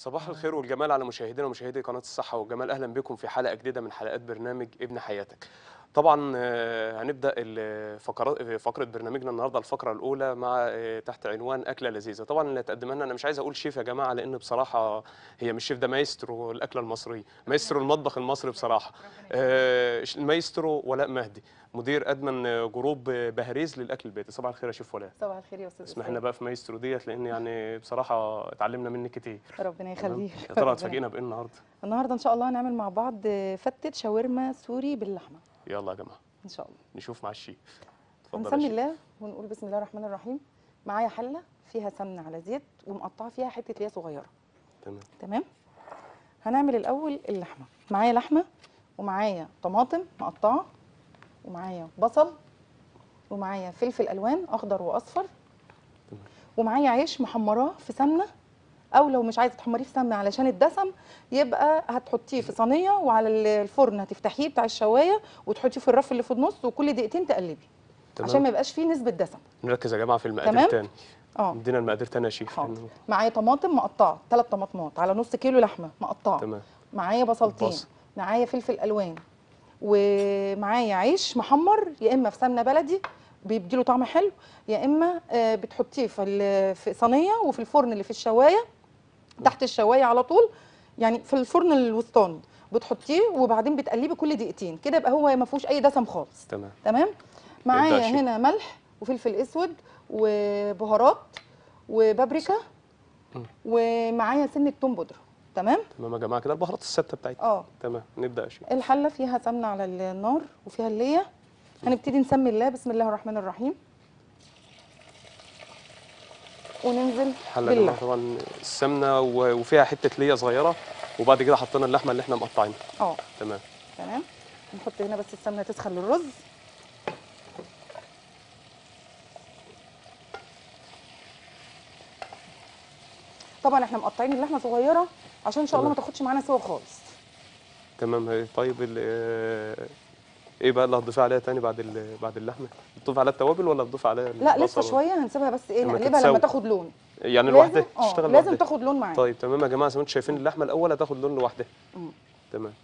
صباح الخير والجمال على مشاهدينا ومشاهدي قناة الصحة والجمال أهلا بكم في حلقة جديدة من حلقات برنامج ابن حياتك طبعا آه، هنبدأ الفقرات فقرة برنامجنا النهاردة الفقرة الأولى مع آه، تحت عنوان أكلة لذيذة طبعا اللي هتقدمها لنا أنا مش عايز أقول شيف يا جماعة لأن بصراحة هي مش شيف ده مايسترو الأكلة المصرية مايسترو المطبخ المصري بصراحة آه، المايسترو ولاء مهدي مدير أدمن آه، جروب آه، بهريز للأكل البيتي صباح الخير يا شيف ولاء صباح الخير يا استاذ اسمح إسلام. لنا بقى في مايسترو ديت لأن يعني بصراحة اتعلمنا منك كتير ربنا تمام؟ يخليك يا ترى ربنا- هتفاجئنا بإيه النهاردة النهارده ان شاء الله هنعمل مع بعض فتة شاورما سوري باللحمه يلا يا جماعة ان شاء الله نشوف مع الشيف اتفضل يا هنسمي شيف. الله ونقول بسم الله الرحمن الرحيم معايا حله فيها سمنه على زيت ومقطعه فيها حته ليا صغيره تمام تمام هنعمل الاول اللحمه معايا لحمه ومعايا طماطم مقطعه ومعايا بصل ومعايا فلفل الوان اخضر واصفر تمام. ومعايا عيش محمراه في سمنه او لو مش عايزه تحمريه في سمنه علشان الدسم يبقى هتحطيه في صينيه وعلى ال- الفرن هتفتحيه بتاع الشوايه وتحطيه في الرف اللي في النص وكل دقيقتين تقلبي تمام عشان ما يبقاش فيه نسبه دسم نركز يا جماعه في المقادير تمام؟ تاني اه ادينا المقادير تاني يا شيف حاضر. لأنه- معايا طماطم مقطعه ثلاث طماطمات على نص كيلو لحمه مقطعه تمام معايا بصلتين بصل. معايا فلفل الوان ومعايا عيش محمر يا اما في سمنه بلدي بيديله طعم حلو يا اما آه، بتحطيه في ال- في صينيه وفي الفرن اللي في الشوايه تحت الشوايه على طول يعني في الفرن الوسطاني بتحطيه وبعدين بتقلبي كل دقيقتين كده يبقى هو ما فيهوش اي دسم خالص تمام تمام ابدأ معايا يا شيخ. هنا ملح وفلفل اسود وبهارات وبابريكا مم. ومعايا سنه توم بودره تمام تمام يا جماعه كده البهارات الثابته بتاعتنا اه تمام نبدا يا شيف الحله فيها سمنه على النار وفيها الليه هنبتدي نسمي الله بسم الله الرحمن الرحيم وننزل حله يا جماعه بالله طبعا السمنه و- وفيها حته ليا صغيره وبعد كده حطينا اللحمه اللي احنا مقطعينها اه تمام تمام نحط هنا بس السمنه تسخن للرز طبعا احنا مقطعين اللحمه صغيره عشان ان شاء الله ما تمام. تاخدش معانا سوا خالص تمام هي- طيب ال- آه، ايه بقى اللي هتضيفيه عليها تاني بعد ال- بعد اللحمه بتضيف عليها التوابل ولا بتضيف عليها لا لسه البصل؟ شويه هنسيبها بس ايه لما نقلبها تتسوي. لما تاخد لون يعني لوحدها لازم اه تشتغل لازم لوحدها تاخد لون معانا طيب تمام يا جماعه زي ما انتم شايفين اللحمه الاول هتاخد لون لوحدها مم. تمام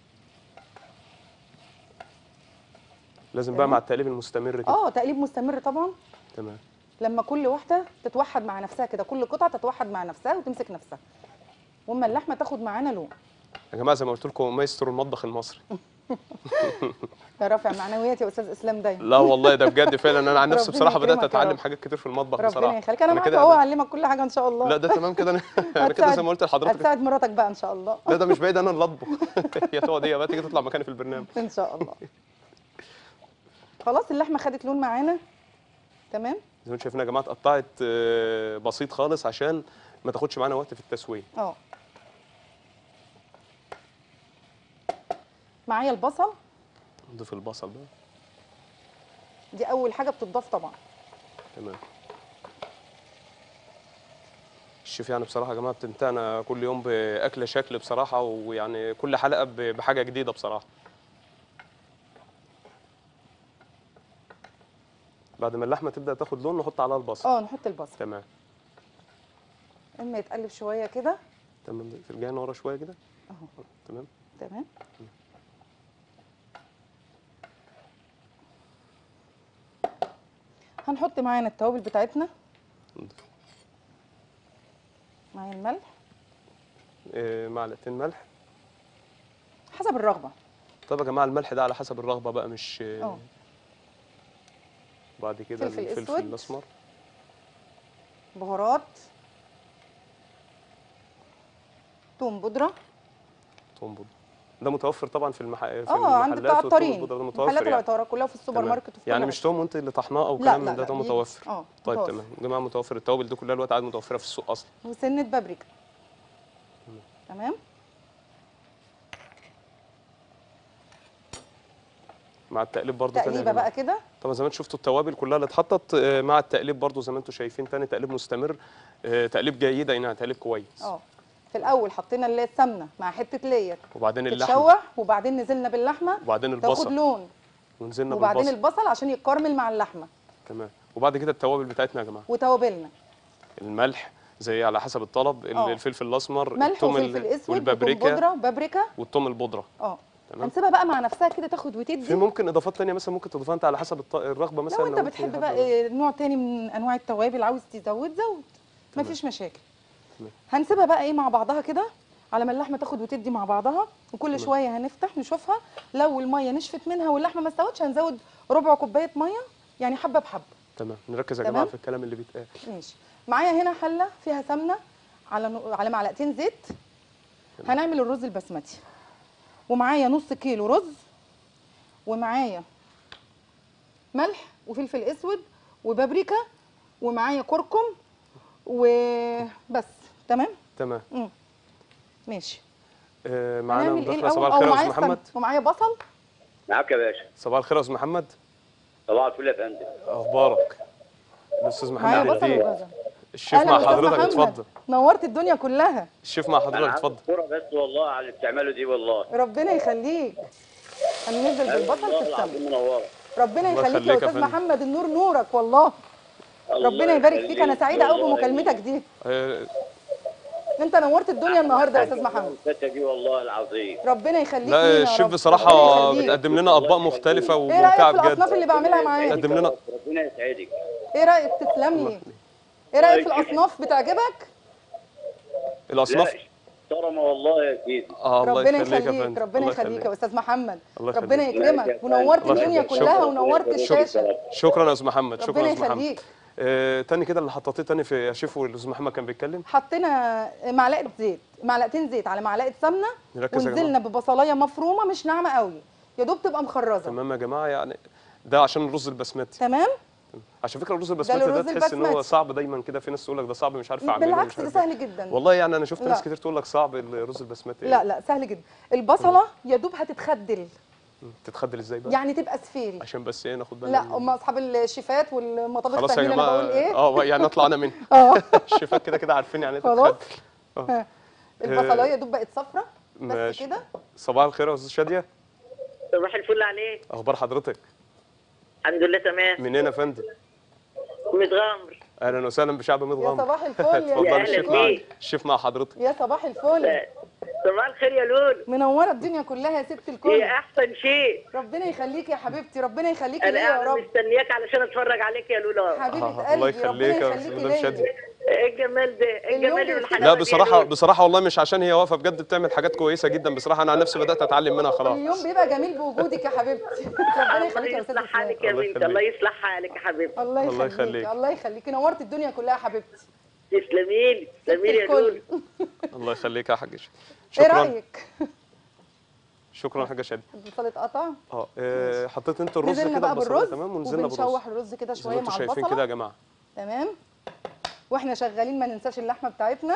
لازم بقى تمام. مع التقليب المستمر كده اه تقليب مستمر طبعا تمام لما كل واحده تتوحد مع نفسها كده كل قطعه تتوحد مع نفسها وتمسك نفسها واما اللحمه تاخد معانا لون يا جماعه زي ما قلت لكم مايسترو المطبخ المصري ده رافع معنويات يا استاذ اسلام دايما لا والله ده بجد فعلا انا عن نفسي ربنا بصراحه بدات يكرمك يا اتعلم رب. حاجات كتير في المطبخ ربنا بصراحه يخليك انا معاك كده اهو قاعد- اعلمك كل حاجه ان شاء الله لا ده تمام كده انا انا كده زي ما قلت لحضرتك هتساعد مراتك بقى ان شاء الله لا ده مش بعيد انا اللي اطبخ هي تقعد هي بقى تيجي تطلع مكاني في البرنامج ان شاء الله خلاص اللحمه خدت لون معانا تمام زي ما انتم شايفين يا جماعه اتقطعت آه، بسيط خالص عشان ما تاخدش معانا وقت في التسويه اه معايا البصل نضيف البصل بقى دي اول حاجه بتضاف طبعا تمام الشيف يعني بصراحه يا جماعه بتمتعنا كل يوم باكله شكل بصراحه ويعني كل حلقه ب- بحاجه جديده بصراحه بعد ما اللحمه تبدا تاخد لون نحط عليها البصل اه نحط البصل تمام اما يتقلب شويه كده تمام ترجعنا ورا شويه كده اهو تمام تمام هنحط معانا التوابل بتاعتنا نضيف معايا الملح آه، معلقتين ملح حسب الرغبه طب يا جماعه الملح ده على حسب الرغبه بقى مش اه. بعد كده فلفل الفلفل أسود. الاسمر بهارات توم بودره توم بودرة ده متوفر طبعا في, المح... في اه عند المحلات والثوم العطارين البودرة ده محلات متوفر يعني. العطاره كلها في السوبر تمام. ماركت وفي يعني كل مش حتة. توم وانت اللي طحناه او لا كلام لا من ده لا ده بيجي- متوفر اه طيب متوفر. تمام يا جماعه متوفر التوابل دي كلها الوقت قاعد متوفره في السوق اصلا وسنه بابريكا تمام مع التقليب برضو تاني يا تقليبه جماعه بقى كده طبعا زي ما انتم شفتوا التوابل كلها اللي اتحطت آه، مع التقليب برضو زي ما انتم شايفين تاني تقليب مستمر آه، تقليب جيد يعني تقليب كويس اه في الاول حطينا اللي هي السمنه مع حته لير وبعدين اللحمه تتشوح وبعدين نزلنا باللحمه وبعدين تاخد البصل لون ونزلنا وبعدين بالبصل البصل عشان يتكرمل مع اللحمه تمام وبعد كده التوابل بتاعتنا يا جماعه وتوابلنا الملح زي على حسب الطلب ال- آه. الفلفل الاسمر ملح الثوم ال- وفلفل اسود وتوم والبابريكا بودره وبابريكا والثوم البودره اه تمام. هنسيبها بقى مع نفسها كده تاخد وتدي في ممكن اضافات تانية مثلا ممكن تضيفها انت على حسب الط- الرغبه مثلا لو انت في بتحب حد- بقى إيه نوع تاني من انواع التوابل عاوز تزود زود مفيش مشاكل تمام. هنسيبها بقى ايه مع بعضها كده على ما اللحمه تاخد وتدي مع بعضها وكل شويه هنفتح نشوفها لو الميه نشفت منها واللحمه ما استوتش هنزود ربع كوبايه ميه يعني حبه بحبه تمام نركز يا تمام. جماعه في الكلام اللي بيتقال ماشي معايا هنا حله فيها سمنه على نو- على معلقتين زيت هنعمل الرز البسمتي ومعايا نص كيلو رز ومعايا ملح وفلفل اسود وبابريكا ومعايا كركم وبس تمام تمام مم. ماشي آه معانا هنعمل ايه مداخله صباح الاول الخير او يا معايا استاذ محمد سمن ومعايا بصل معاك يا باشا صباح الخير يا استاذ محمد صباح الفل يا فندم اخبارك الاستاذ معايا محمد بصل الدين وجزر الشيف أهلا مع أستاذ حضرتك محمد. اتفضل نورت الدنيا كلها الشيف مع انا حضرتك عاوز اتفضل كوره بس والله على اللي بتعمله دي والله ربنا يخليك هننزل بالبصل والله في السمن العظيم منوره ربنا الله يخليك يا يخليك يا استاذ فندم. محمد النور نورك والله الله ربنا يبارك فيك يخليك. انا سعيده قوي والله بمكالمتك دي آه انت نورت الدنيا النهارده يا استاذ محمد الفتة دي والله العظيم ربنا يخليك لا لينا يا الشيف رب. بصراحه ربنا يخليك. بتقدم لنا اطباق مختلفه ايه رايك وممتعه في الاصناف بجد اللي بعملها معاك قدم لنا ربنا يسعدك ايه رايك تسلم لي ايه رايك في الاصناف بتعجبك الاصناف لا محترمه والله يا سيدي اه الله ربنا يخليك يا يخليك فندم ربنا الله يخليك يا استاذ محمد الله ربنا يخليك. يكرمك ونورت الله الدنيا يخليك. كلها شكراً. ونورت الشاشه شكرا يا استاذ محمد شكرا ربنا يا استاذ محمد يخليك آه تاني كده اللي حطيتيه تاني في يا شيف والاستاذ محمد كان بيتكلم حطينا معلقه زيت معلقتين زيت على معلقه سمنه نركز يا ونزلنا ببصلايه مفرومه مش ناعمه قوي يا دوب تبقى مخرزه تمام يا جماعه يعني ده عشان الرز البسمتي تمام عشان فكره الرز البسمتي ده الرز تحس ان هو البسمتي. صعب دايما كده في ناس تقول لك ده صعب مش عارف اعمله مش بالعكس ده عارف إيه. سهل جدا والله يعني انا شفت لا. ناس كتير تقول لك صعب الرز البسمتي لا لا سهل جدا البصله يا دوب هتتخدل مم. تتخدل ازاي بقى يعني تبقى سفيري عشان بس ايه ناخد بالنا لا من- هم اصحاب الشيفات والمطابخ خلاص يا فاهمين انا جماعه بقول ايه اه يعني اطلع انا منها اه الشيفات كده كده عارفين يعني ايه خلاص تتخدل. آه. ها. البصلايه يا دوب بقت صفرة بس ماشي. كده صباح الخير يا استاذ شاديه صباح الفل عليك اخبار حضرتك الحمد لله تمام منين يا فندم متغمر اهلا وسهلا بشعب يا متغمر صباح الفل يا اتفضل أهلا الشيف مع بيك. الشيف مع حضرتك يا صباح الفل صباح الخير يا لولو منوره الدنيا كلها يا ست الكل هي احسن شيء ربنا يخليك يا حبيبتي ربنا يخليكي ليا انا يا قاعده رب مستنياك علشان اتفرج عليك يا لولو حبيبه آه، الله قلبي ربنا يخليك يا يخليكي مدام شادية. ليا ايه الجمال ده ايه اليوم الجمال بيفتح. والحلاوه لا دي يا بصراحه لولو؟ بصراحه والله مش عشان هي واقفه بجد بتعمل حاجات كويسه جدا بصراحه انا عن نفسي بدات اتعلم منها خلاص اليوم بيبقى جميل بوجودك يا حبيبتي ربنا الله يخليك يا استاذ يصلح اسلام حالك يا الله بنتي يخليك. الله يصلح حالك يا حبيبتي الله الله يخليك يخليك. الله يخليكي نورت الدنيا كلها يا حبيبتي تسلمي لي تسلمي لي يا الكل. لولو الله يخليك يا حاج ايه شكرا رايك شكرا يا حاجه شادي البصله اتقطع اه آه، حطيت انت الرز نزلنا كده بقى البصلاية بالرز تمام ونزلنا بالرز وبنشوح الرز كده زي شويه ما انتم مع شايفين كده يا البصله جماعه تمام واحنا شغالين ما ننساش اللحمه بتاعتنا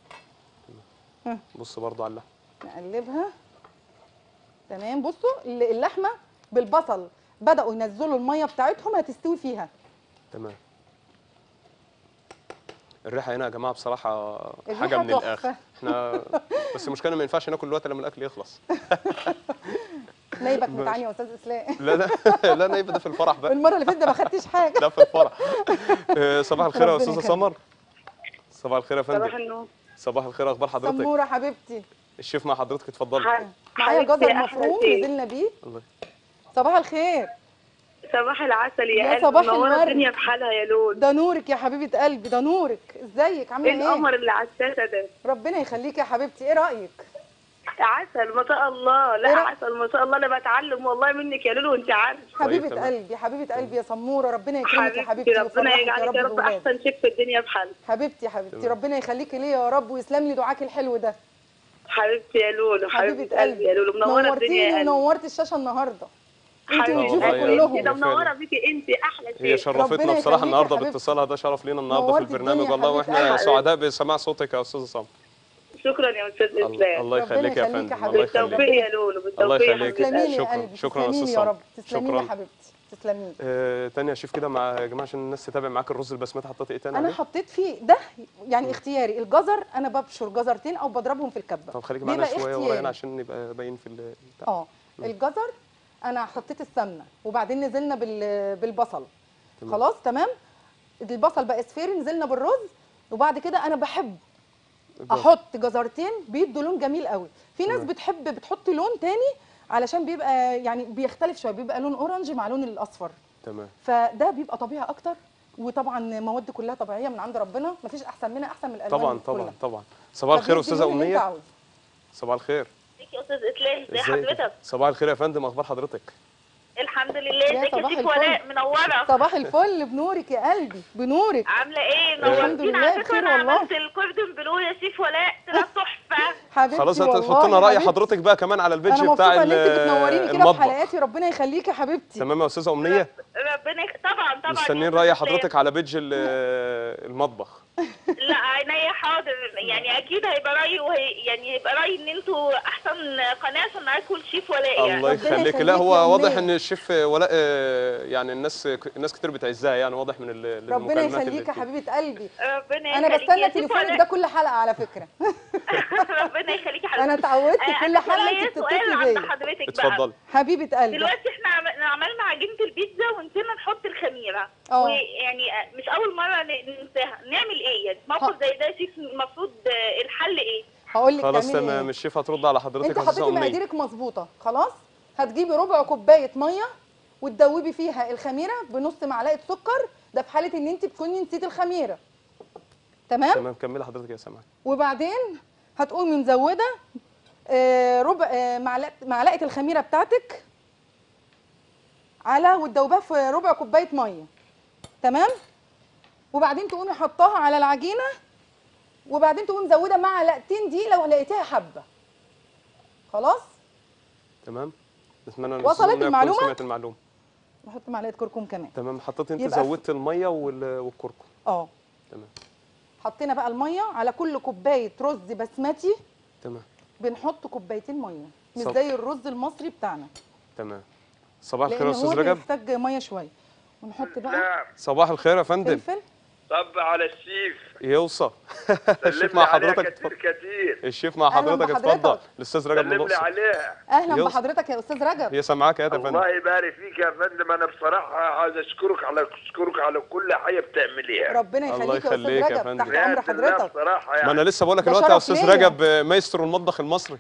بص برضو على اللحم نقلبها تمام بصوا ال- اللحمه بالبصل بداوا ينزلوا الميه بتاعتهم هتستوي فيها تمام الريحه هنا يا جماعه بصراحه الريحة حاجه من تحفة. الاخر احنا بس المشكله ما ينفعش ناكل دلوقتي لما الاكل يخلص نايبك ماشي. متعني يا استاذ اسلام لا لا لا نايب ده في الفرح بقى المره اللي فاتت ده ما خدتش حاجه لا في الفرح آه، صباح الخير يا ربنا استاذه يخليك. سمر صباح الخير يا صباح فندم النور صباح الخير اخبار حضرتك سموره حبيبتي الشيف مع حضرتك اتفضلي ح- معايا حبيبتي جزر يا أحلى مفروم شيء. نزلنا بيه الله صباح الخير صباح العسل يا يا قلبي صباح منوره الورد. الدنيا بحالها يا لولو ده نورك يا حبيبه قلبي ده نورك ازيك ايه عامله ايه القمر اللي على الشاشه ده ربنا يخليك يا حبيبتي ايه رايك عسل ما شاء الله إيه لا رأ- عسل ما شاء الله انا بتعلم والله منك يا لولو وانت عارف حبيبه تمام. قلبي حبيبه قلبي يا سموره ربنا يكرمك يا حبيبتي حبيبتي ربنا ويفرحك يا يجعلك رب يا رب بولادك احسن شيف في الدنيا بحال حبيبتي حبيبتي تمام. ربنا يخليكي ليا يا رب ويسلم لي دعاك الحلو ده حبيبتي يا لولو حبيبه قلبي يا لولو منوره الدنيا نورتيني يا قلبي ونورت الشاشه النهارده انت حبيبتي وضيوفك والله يا كلهم انت ده ربنا منوره يخليك. بيكي انت احلى هي شيء شرفتنا ربنا بصراحه يخليك يا النهارده حبيبتي. باتصالها ده شرف لينا النهارده في نورت البرنامج الدنيا والله يا واحنا حبيبة قلبي. سعداء بسماع صوتك يا استاذه سمر شكرا يا استاذ الله اسلام الله ربنا يخليك يا يخليك يا فندم الله حبيبتي. يخليك بالتوفيق يا لولو الله بالتوفيق يا يخليك. حبيبة تسلمي لي قلبي. يا شكراً. قلبي شكراً يا تسلمي لي أستاذ يا سمر. رب تسلمي لي يا شكراً. حبيبتي تسلمي لي آه، تاني يا شيف كده مع يا جماعه عشان الناس تتابع معاك الرز البسمتي حطيت ايه تاني انا عليه؟ حطيت فيه ده يعني اختياري الجزر انا ببشر جزرتين او بضربهم في الكبه طب خليكي معانا بيبقى شويه اختياري. ورانا عشان نبقى باين في ال- بتاع. اه الجزر انا حطيت السمنه وبعدين نزلنا بال... بالبصل تمام. خلاص تمام البصل بقى اصفر نزلنا بالرز وبعد كده انا بحب الجزر. احط جزرتين بيدوا لون جميل قوي في ناس تمام. بتحب بتحط لون تاني علشان بيبقى يعني بيختلف شويه بيبقى لون اورنج مع لون الاصفر تمام فده بيبقى طبيعي اكتر وطبعا مواد كلها طبيعيه من عند ربنا مفيش احسن منها احسن من الالوان طبعا كلها. طبعا طبعا صباح الخير فبيدي استاذه اللون اللي انت امنيه عاوزه. صباح الخير ازيك يا استاذ اسلام ازي ازيك حضرتك صباح الخير يا فندم اخبار حضرتك الحمد لله يا ازيك يا صباح شيخ الفل. ولاء منوره صباح الفل بنورك يا قلبي بنورك عامله ايه الحمد نورتينا لله على فكره بخير انا والله. عملت الكوردون بلو يا شيف ولاء طلع تحفه حبيبتي خلاص انت والله تحط لنا يا راي حبيبتي. حضرتك بقى كمان على البيج انا بتاع مبسوطه ان ال- انت بتنوريني كده في المطبخ حلقاتي ربنا يخليكي يا حبيبتي تمام يا استاذه امنيه ربنا يخ... طبعا طبعا مستنيين يا راي أستاذ إسلام. حضرتك على بيج ال- المطبخ لا عينيا حاضر يعني اكيد هيبقى رايي وهي يعني هيبقى رايي ان انتوا احسن قناه عشان اكل شيف ولاء يعني الله ربنا يخليك يخليك لا يا هو واضح أمنية. ان الشيف ولاء آه، يعني الناس الناس كتير بتعزها يعني واضح من ال- ربنا المكالمات اللي يخليك يا بتيجي. حبيبه قلبي ربنا انا يخليك بستنى يا شيف تليفونك ولاء. ده كل حلقه على فكره ربنا يخليكي حضرتك انا اتعودت آه، كل أنا حلقه ليا انت سؤال بتتصلي عند بيا حضرتك بقى اتفضلي حبيبه قلبي دلوقتي احنا عم- عملنا عجينه البيتزا ونسينا نحط الخميره اه. ويعني آه، مش اول مره ن- ننساها نعمل ايه يعني موقف زي ده شيف المفروض آه، الحل ايه هقول لك خلاص تعملي تمام ايه الشيف هترد على حضرتك انت يا استاذه حطيتي امنيه مقاديرك مظبوطه خلاص هتجيبي ربع كوبايه ميه وتدوبي فيها الخميره بنص معلقه سكر ده في حاله ان انت تكوني نسيتي الخميره تمام تمام كملي حضرتك يا سماح وبعدين هتقومي مزوده آه، ربع آه، معلقه معلقه الخميره بتاعتك على وتدوبها في ربع كوبايه ميه تمام وبعدين تقومي حطاها على العجينه وبعدين تقومي مزوده معلقتين دي لو لقيتيها حبه خلاص تمام نتمنى ان وصلت الأستاذة أمنية تكون المعلومة؟ سمعت المعلومه نحط معلقه كركم كمان تمام حطيت انت يبقى زودت الميه وال- والكركم اه تمام حطينا بقى الميه على كل كوبايه رز بسمتي تمام بنحط كوبايتين ميه مش صب. زي الرز المصري بتاعنا تمام صباح الخير لان يا هو استاذ اللي رجب محتاج ميه شويه ونحط بقى نعم صباح الخير يا فندم فلفل طب على الشيف يوصى الشيف سلم لي مع عليها حضرتك كتير اتفضل. كتير الشيف مع أهلاً حضرتك بحضرتك. اتفضل الاستاذ رجب من سلم لي الأقصر عليها اهلا يوصل. بحضرتك يا استاذ رجب هي سامعاك يا فندم الله يبارك فيك يا فندم انا بصراحه عايز اشكرك على اشكرك على كل حاجه بتعمليها ربنا الله يخليك يا يخليك يا استاذ رجب فندم. تحت امر بجد الله حضرتك بصراحه يعني ما انا لسه بقول لك ده دلوقتي يا شرف استاذ ليا. رجب آه، مايسترو المطبخ المصري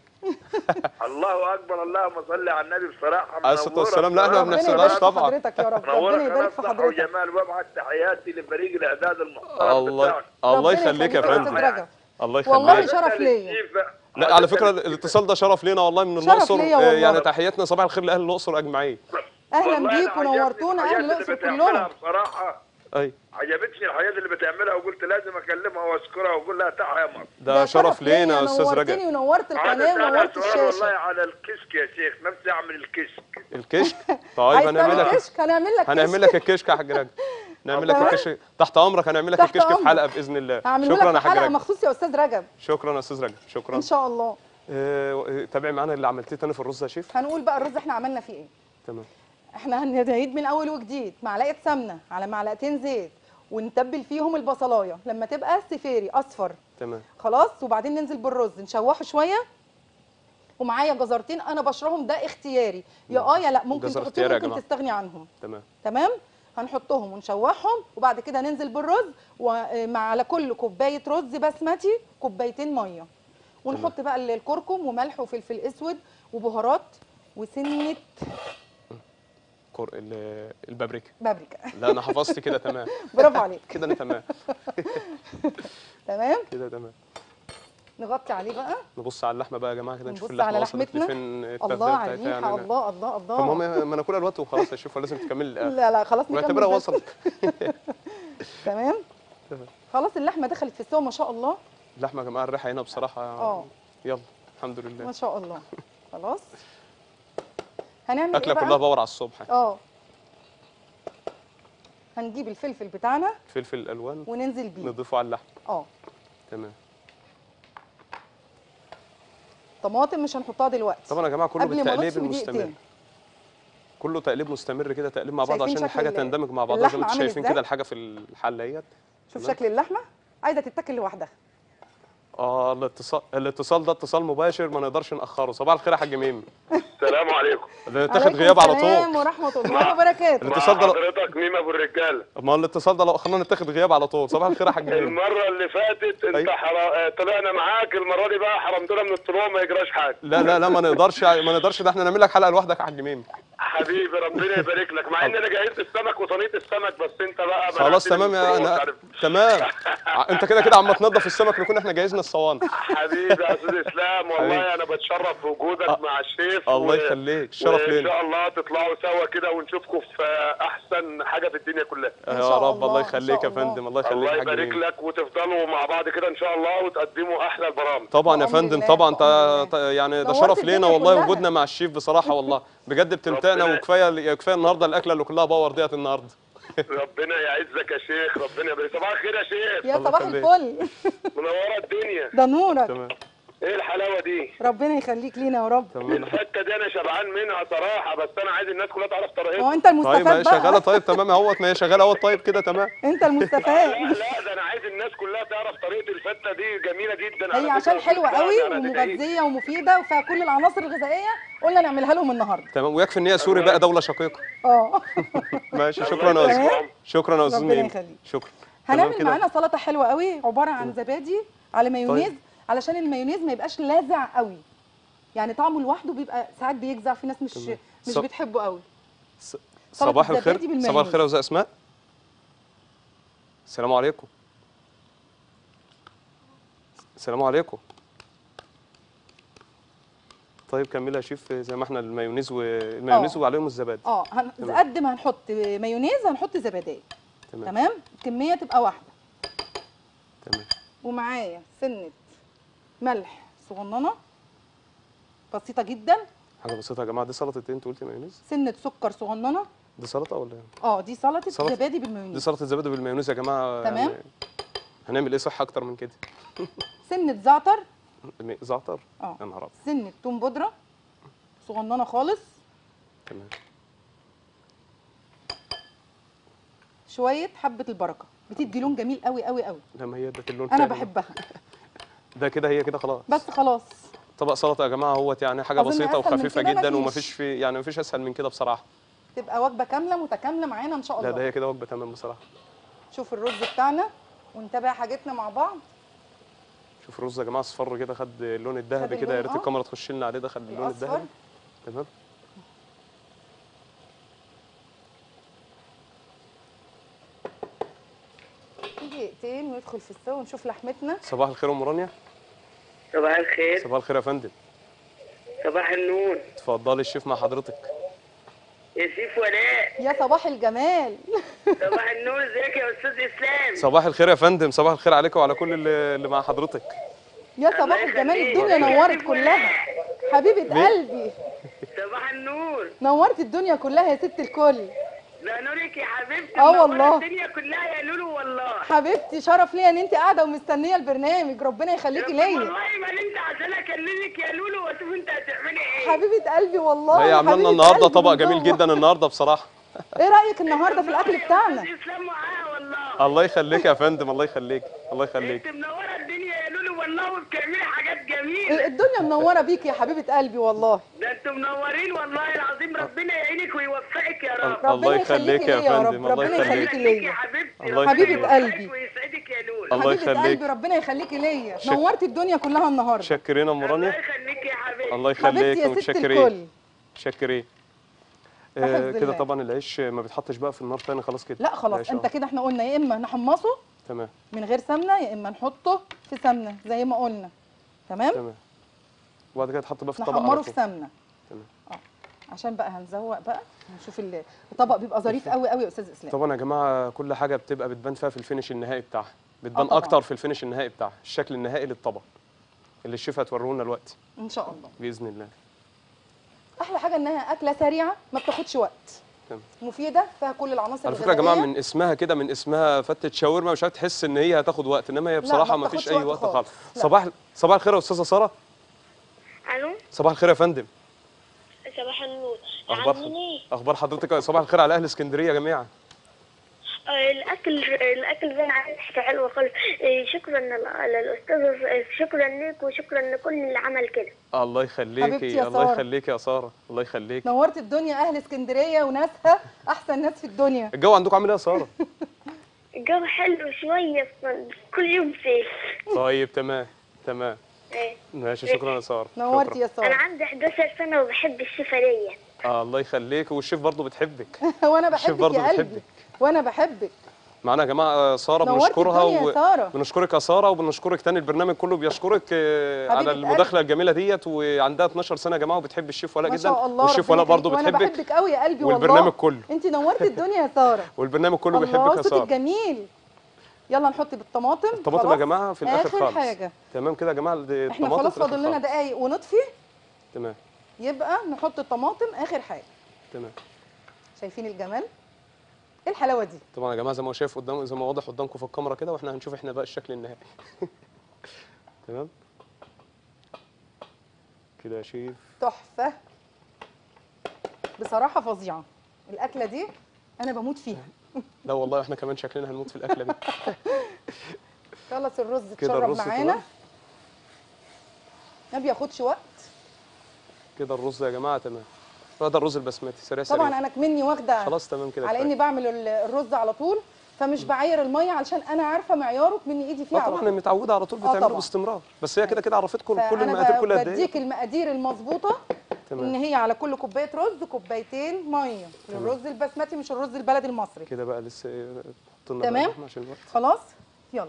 الله اكبر اللهم صل على النبي بصراحه عليه الصلاة منورة والسلام. لا، إحنا ما بصراحة. ربنا بنحسبهاش يبارك في طبعا. حضرتك يا رب منورة ربنا يبارك في كلام صح حضرتك وجمال وابعت تحياتي لفريق الاعداد المحترم الله بتاعك الله ربنا يخليك يا يخليك فندم استاذ رجب الله والله يخليك شرف ليا. للشيف. لا على فكره الاتصال ده شرف لينا والله من شرف الاقصر ليا آه، والله. يعني تحياتنا صباح الخير لاهل الاقصر اجمعين اهلا والله بيك أنا عجبني ونورتونا الحاجات اهل اللي الاقصر بتعملها كلهم بصراحه اي عجبتني الحاجات اللي بتعملها وقلت لازم اكلمها واشكرها واقول لها تحيا يا مصر ده شرف لينا يا استاذ نورتني رجب ونورت عايز القناه أسألك ونورت سؤال والله الشاشه على الكشك يا شيخ نفسي اعمل الكشك الكشك طيب عايز هنعمل تعمل لك كشك هنعمل لك هنعمل كشك. لك الكشك يا حاج رجب نعمل لك تمام. الكشك تحت امرك هنعمل لك تحت الكشك في أمرك. حلقه باذن الله هعمله شكرا لك يا في حاج حلقه رجب مخصوص يا استاذ رجب شكرا يا استاذ رجب شكرا ان شاء الله آه، تابعي معانا اللي عملتيه تاني في الرز يا شيف هنقول بقى الرز احنا عملنا فيه ايه تمام احنا هنعيد من اول وجديد معلقه سمنه على معلقتين زيت ونتبل فيهم البصلايه لما تبقى سفيري اصفر تمام خلاص وبعدين ننزل بالرز نشوحه شويه ومعايا جزرتين انا بشرهم ده اختياري يا اه يا لا ممكن جزر تحطيهم اختياري يا ممكن جماعة. تستغني عنهم تمام تمام هنحطهم ونشوحهم وبعد كده ننزل بالرز ومع على كل كوبايه رز بسمتي كوبايتين ميه ونحط بقى ال- الكركم وملح وفلفل اسود وبهارات وسنه كور ال- البابريكا بابريكا لا انا حفظت كده تمام برافو عليك كده انا تمام تمام كده تمام نغطي عليه بقى نبص على اللحمه بقى يا جماعه كده نشوف نبص على اللحمه وصلت لحمتنا لفين التغذية الله بتاعتها على يعني الريحه أنا- الله الله الله فالمهم ما ناكلها الوقت وخلاص يا شيف لازم تكمل الاخر لا لا خلاص نكمل ونعتبرها بس. وصلت تمام تمام. خلاص اللحمه دخلت في السوا ما شاء الله اللحمه يا جماعه الريحه هنا بصراحه اه. يلا الحمد لله ما شاء الله خلاص هنعمل اكله ايه كلها بقى باور على الصبح اه هنجيب الفلفل بتاعنا فلفل الالوان وننزل بيه نضيفه على اللحم اه تمام طماطم مش هنحطها دلوقتي طبعا يا جماعه كله قبل ما بالتقليب نطفي المستمر بدقيقتين. كله تقليب مستمر كده تقليب مع بعض شايفين عشان شكل الحاجه ال- تندمج مع بعضها زي ما اللحمة انتم عامل شايفين إزاي؟ كده الحاجه في الحله اهيت شوف تمام. شكل اللحمه عايزه تتاكل لوحدها اه الاتصال الاتصال ده اتصال مباشر ما نقدرش ناخره صباح الخير يا حاج ميمي السلام عليكم ده تاخد عليكم غياب على السلام طول ورحمه الله وبركاته مع الاتصال ده لو- حضرتك ميم ابو الرجاله ما هو الاتصال ده لو خلينا نتاخد غياب على طول صباح الخير يا حاج ميمي المره اللي فاتت انت أيوة. حرا... طلعنا معاك المره دي بقى حرمتنا من الطلوع ما يجراش حاجه لا لا لا ما نقدرش ما نقدرش ده احنا نعمل لك حلقه لوحدك يا حاج ميمي حبيبي ربنا يبارك لك مع ان انا جهزت السمك وصينيه السمك بس انت بقى خلاص منعتني تمام من يا الطلوع، انا عارف. تمام ع- انت كده كده عم تنضف السمك نكون احنا جهزنا الصواني حبيبي يا استاذ اسلام حبيبي. والله انا بتشرف بوجودك أ- مع الشيف الله يخليك، الشرف وان لينا. شاء الله تطلعوا سوا كده ونشوفكم في احسن حاجه في الدنيا كلها إن يا شاء رب الله، الله إن يخليك شاء يا فندم الله. الله يخليك الله يا حاج يبارك ميمي لك وتفضلوا مع بعض كده ان شاء الله وتقدموا احلى البرامج طبعا يا بأمر فندم الله، طبعا بأمر ت- ت- يعني ده نورت شرف لينا الدنيا والله كلها. وجودنا مع الشيف بصراحه والله بجد بتمتعنا ربنا- وكفايه كفايه النهارده الاكله اللي كلها باور ديت النهارده ربنا يعزك يا شيخ ربنا يبارك صباح الخير يا شيخ يا الله صباح يخليك. الفل منوره الدنيا ده نورك تمام ايه الحلاوه دي ربنا يخليك لينا يا رب تمام الفته دي انا شبعان منها صراحه بس انا عايز الناس كلها تعرف هو طريقتها انت طيب ما هي المستفاد شغاله بقى طيب تمام اهوت ما هي شغاله اهوت طيب كده تمام انت لا المستفاد لا ده انا عايز الناس كلها تعرف طريقه الفته دي جميله جدا على هي عشان فكرة. حلوه قوي يعني هتدعي. ومغذيه ومفيده وفيها كل العناصر الغذائيه قلنا نعملها لهم النهارده تمام ويكفي ان هي سوري بقى دوله شقيقه اه ماشي شكرا يا يبارك استاذ فيك. شكرا يا استاذ ربنا ميمي يخليك. شكرا تمام هنعمل كده. معانا سلطه حلوه قوي عباره عن زبادي على مايونيز علشان المايونيز ما يبقاش لاذع قوي يعني طعمه لوحده بيبقى ساعات بيجزع في ناس مش تمام. مش صب- بتحبه قوي س- صباح الزبادي الخير بالمايونيز. صباح الخير يا استاذ اسماء السلام عليكم السلام عليكم طيب كملي يا شيف زي ما احنا المايونيز والمايونيز آه. وعليهم الزبادي اه هن... تمام. قد ما هنحط مايونيز هنحط زبادي تمام تمام الكميه تبقى واحده تمام ومعايا سنه ملح صغننه بسيطه جدا حاجه بسيطه يا جماعه دي سلطه ايه انت قلتي مايونيز سنه سكر صغننه دي سلطه ولا ايه اه دي سلطه سلطة. زبادي دي بالمايونيز سلطه زبادي بالمايونيز يا جماعه تمام. يعني هنعمل ايه صح اكتر من كده سنه زعتر م- زعتر اه يا نهار ابيض سنه توم بودره صغننه خالص تمام شويه حبه البركه بتدي لون جميل قوي قوي قوي لا ما هي ده اللون انا فعلا. بحبها ده كده هي كده خلاص بس خلاص طبق سلطه يا جماعه اهوت يعني حاجه أظن بسيطه أسهل من وخفيفه كده جدا مفيش. ومفيش في يعني مفيش اسهل من كده بصراحه تبقى وجبه كامله متكامله معانا ان شاء لا الله ده هي كده وجبه تمام بصراحه شوف الرز بتاعنا ونتابع حاجتنا مع بعض شوف الرز يا جماعه اصفر كده خد اللون الذهبي خد كده يا اللون، ريت آه. الكاميرا تخش لنا عليه ده خد اللون الاصفر الذهبي تمام في دقيقتين وندخل في السوا ونشوف لحمتنا صباح الخير ام رانيا صباح الخير صباح الخير يا فندم صباح النور اتفضلي الشيف مع حضرتك يا سيف ولاء يا صباح الجمال صباح النور ازيك يا استاذ اسلام صباح الخير يا فندم صباح الخير عليكم وعلى كل اللي, اللي مع حضرتك يا صباح الله الجمال يخليك. الدنيا يا نورت سيف كلها ولاء. حبيبه مين؟ قلبي صباح النور نورت الدنيا كلها يا ست الكل ده نورك يا حبيبتي آه منورة والله. الدنيا كلها يا لولو والله حبيبتي شرف ليا ان انت قاعده ومستنيه البرنامج ربنا يخليكي طب ليا والله ما انت عشان اكلمك يا لولو واشوف انت هتعملي ايه حبيبه قلبي والله هي عامله حبيبة لنا النهارده قلبي طبق من جميل جوه. جدا النهارده بصراحه ايه رايك النهارده في الاكل بتاعنا استاذ اسلام معاها والله الله يخليك يا فندم الله يخليك الله يخليك انت منوره الدنيا يا لولو والله وبتعملي حاجات جميله الدنيا منوره بيك يا حبيبه قلبي والله ده انتوا منورين والله العظيم ربنا يعينك ويوفقك يا رب الله ربنا يخليك يخليك يا ليا يا رب فندم الله ربنا يخليك يخليك يخليك يا ليا حبيبتي الله ربنا حبيبة يوفقك قلبي. ويسعدك يا لولو الله حبيبه يخليك. قلبي ربنا يخليكي ليا شك- نورتي الدنيا كلها النهارده شكرين ام الله رانيا يخليك يا حبيبتي الله حبيبتي يخليك يا ست ومتشكرين الكل شكرين بحب آه كده الله. طبعا العيش ما بيتحطش بقى في النار تاني خلاص كده لا خلاص العيش انت أهو. كده احنا قلنا يا اما نحمصه تمام من غير سمنه يا اما نحطه في سمنه زي ما قلنا تمام تمام وبعد كده تحط بقى في الطبق نحمره على في طول سمنه تمام. اه عشان بقى هنزوق بقى نشوف ال- الطبق بيبقى ظريف قوي قوي يا استاذ اسلام طبعا يا جماعه كل حاجه بتبقى بتبان فيها في الفينش النهائي بتاعها بتبان طبعاً. اكتر في الفينش النهائي بتاعها الشكل النهائي للطبق اللي الشيف هتوريه لنا دلوقتي ان شاء الله باذن الله احلى حاجه انها اكله سريعه ما بتاخدش وقت تمام. مفيده فيها كل العناصر على فكره يا جماعه الغذائية. من اسمها كده من اسمها فتة شاورما مش هتحس ان هي هتاخد وقت انما هي بصراحه ما فيش بتاخدش اي وقت وقت خالص. خالص لا. صباح صباح الخير يا استاذه ساره الو صباح الخير يا فندم صباح النور اخبار عاملين ايه اخبار حضرتك صباح الخير على اهل اسكندريه جميعا آه، الأكل الأكل باين عليه ريحته حلوة خالص آه، شكرا لل- للأستاذ آه، شكرا لك وشكرا لكل اللي عمل كده الله حبيبتي يخليكي يا الله سارة. يخليكي يا ساره الله يخليكي نورت الدنيا اهل اسكندريه وناسها احسن ناس في الدنيا الجو عندكم عامل ايه يا ساره الجو حلو شوية ف- كل يوم صيف طيب تمام تمام آه، ماشي شكرا يا ساره نورتي شكراً. يا أنا ساره عندي 11 سنة وبحب السفرية آه الله يخليك والشيف برضه بتحبك وانا الشيف بحبك برضه يا قلبي بتحبك. وانا بحبك معانا يا جماعه ساره نورتي بنشكرها الدنيا يا سارة. بنشكرك يا ساره وبنشكرك تاني البرنامج كله بيشكرك آه، حبيبة على قلبي. المداخله الجميله ديت وعندها 12 سنه يا جماعه وبتحب الشيف ولاء ما جدا شاء الله والشيف ربنا ولاء برضه يخليك. وانا بتحبك بحبك قوي يا قلبي والله والبرنامج كله. انت نورتي الدنيا يا ساره والبرنامج كله الله بيحبك يا صوتك ساره جميل يلا نحط بالطماطم الطماطم يا خلاص؟ جماعه في الاخر اخر خالص حاجه تمام كده يا جماعه دي احنا الطماطم خلاص في الآخر فاضل لنا خالص. دقايق ونطفي تمام يبقى نحط الطماطم اخر حاجه تمام شايفين الجمال ايه الحلاوه دي طبعا يا جماعه زي ما هو شايف قدام زي ما واضح قدامكم في الكاميرا كده واحنا هنشوف احنا بقى الشكل النهائي تمام كده يا شيف تحفه بصراحه فظيعه الاكله دي انا بموت فيها لا والله احنا كمان شكلنا هنموت في الاكله دي خلص الرز كده اتشرب الرز معانا تمام ما بياخدش وقت كده الرز يا جماعه تمام وهذا الرز البسمتي سريع سريع طبعا انا كمني واخده خلاص تمام كده على كفاية. اني بعمل ال- الرز على طول فمش بعاير الميه علشان انا عارفه معياره مني ايدي فيه اه على طبعا طول انا متعوده على طول آه بتعمله طبعا. باستمرار بس هي كده كده عرفتكم كل فانا المقادير ب- كل قد بديك ايه المقادير المظبوطه ان تمام هي على كل كوبايه رز كوبايتين ميه للرز البسمتي مش الرز البلدي المصري كده بقى لسه إيه، حط لنا تمام. بقى عشان الوقت خلاص يلا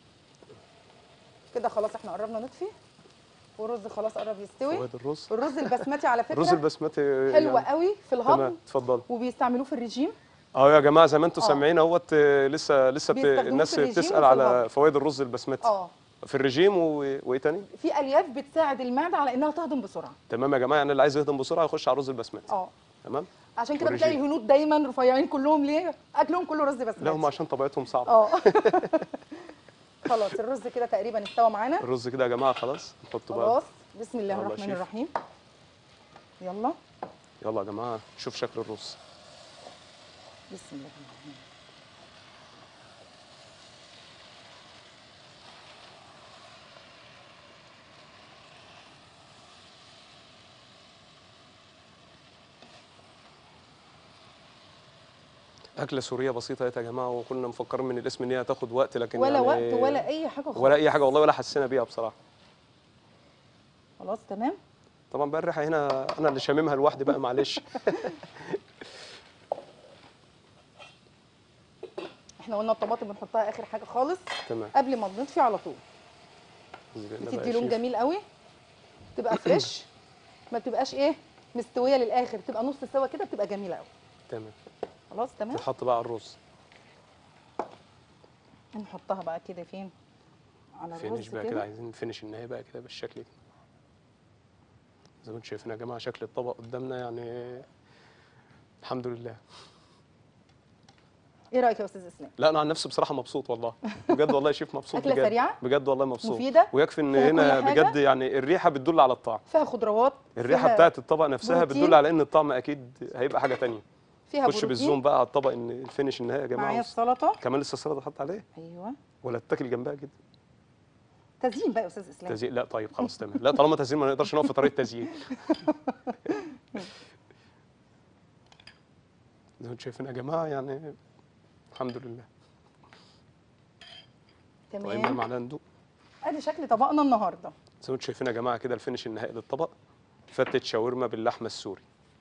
كده خلاص احنا قربنا نطفي والرز خلاص قرب يستوي وادي الرز الرز البسمتي على الرز فكره البسمتي حلو يعني. قوي في الهضم تمام اتفضل وبيستعملوه في الرجيم اه يا جماعه زي ما انتم آه. سامعين اهوت آه، لسه لسه بت... بيستخدموه الناس في الرجيم بتسال وفي على الهضم. فوائد الرز البسمتي اه في الرجيم و... وايه تاني في الياف بتساعد المعده على انها تهضم بسرعه تمام يا جماعه يعني اللي عايز يهضم بسرعه يخش على الرز البسمتي اه تمام عشان كده والرجيم. بتلاقي الهنود دايما رفيعين كلهم ليه اكلهم كله رز بسمتي لا هم عشان طبيعتهم صعبه اه خلاص الرز كده تقريبا استوى معانا الرز كده يا جماعه خلاص نحطه بقى خلاص بسم الله يلا يا الرحمن شيف. الرحيم يلا يلا يا جماعه شوف شكل الرز بسم الله الرحمن الرحيم اكله سوريه بسيطه اهي يا جماعه وكنا مفكرين من الاسم ان هي هتاخد وقت لكن ولا يعني وقت ولا اي حاجه خالص ولا اي حاجه والله ولا حسينا بيها بصراحه خلاص تمام طبعا بقى الريحه هنا انا اللي شاممها لوحدي بقى معلش احنا قلنا الطماطم بنحطها اخر حاجه خالص تمام قبل ما بنطفي على طول نزل لنا بقى بتدي يا لون شيف. جميل قوي تبقى فريش ما بتبقاش ايه مستويه للاخر تبقى نص سوا كده بتبقى جميله قوي تمام خلاص تمام تتحط بقى على الرز نحطها بقى كده فين على فينش الرز بقى كده كده عايزين فينش النهائي بقى كده بالشكل كده زي ما انتم شايفين يا جماعه شكل الطبق قدامنا يعني الحمد لله ايه رايك يا استاذ اسلام لا انا عن نفسي بصراحه مبسوط والله بجد والله يا شيف مبسوط أكلة بجد سريعة؟ بجد والله مبسوط مفيدة؟ ويكفي ان فيها هنا كل حاجة؟ بجد يعني الريحه بتدل على الطعم فيها خضروات الريحه فيها بتاعت الطبق نفسها بروتين. بتدل على ان الطعم اكيد هيبقى حاجه تانية فيها خش بالزوم بروتين بقى على الطبق ان الفينش النهائي يا جماعه معايا وس- السلطه كمان لسه السلطه اتحط عليه ايوه ولا تاكل جنبها كده تزيين بقى يا استاذ اسلام تزيين لا طيب خلاص تمام لا طالما تزيين ما نقدرش نقف في طريق تزيين زي ما انتم شايفين يا جماعه يعني الحمد لله طيب بقى تمام معانا ندوق ادي شكل طبقنا النهارده زي ما انتم شايفين يا جماعه كده الفينش النهائي للطبق فتة شاورما باللحمه السوري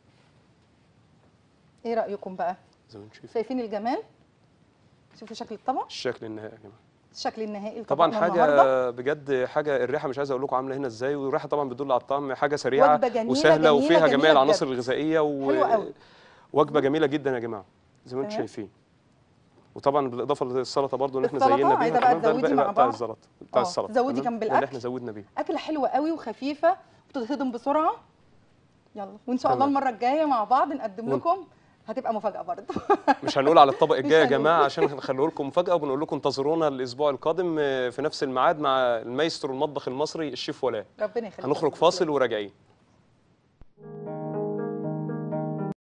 ايه رايكم بقى زي ما انتم شايفين شايفين الجمال شوفوا شكل الطبق الشكل النهائي يا جماعه الشكل النهائي طبعا لطبقنا حاجه النهارده بجد حاجه الريحه مش عايز اقول لكم عامله هنا ازاي والريحه طبعا بتدل على الطعم حاجه سريعه وجبة جميلة، وسهله جميلة، وفيها جميلة جميع العناصر بجد. الغذائيه و... حلوة قوي. وجبه جميله جدا يا جماعه زي ما انتم تمام. شايفين وطبعا بالاضافه للسلطه برضو ان احنا السلطة زينا بيها عايزة بقى كمان ده تزودي الباقي مع بقى بتاع بعض. السلطه بتاع آه، السلطه زودي تمام؟ جنب ده اللي الأكل. احنا زودنا بيه اكله حلوه قوي وخفيفه وتتهضم بسرعه يلا وان شاء الله تمام. المره الجايه مع بعض نقدم ون- لكم هتبقى مفاجاه برضه مش هنقول على الطبق الجاي يا هنقول. جماعه عشان هنخليه لكم مفاجاه وبنقول لكم انتظرونا الاسبوع القادم آه، في نفس الميعاد مع المايسترو المطبخ المصري الشيف ولاء ربنا يخليك يا هنخرج أستاذ فاصل إسلام. وراجعين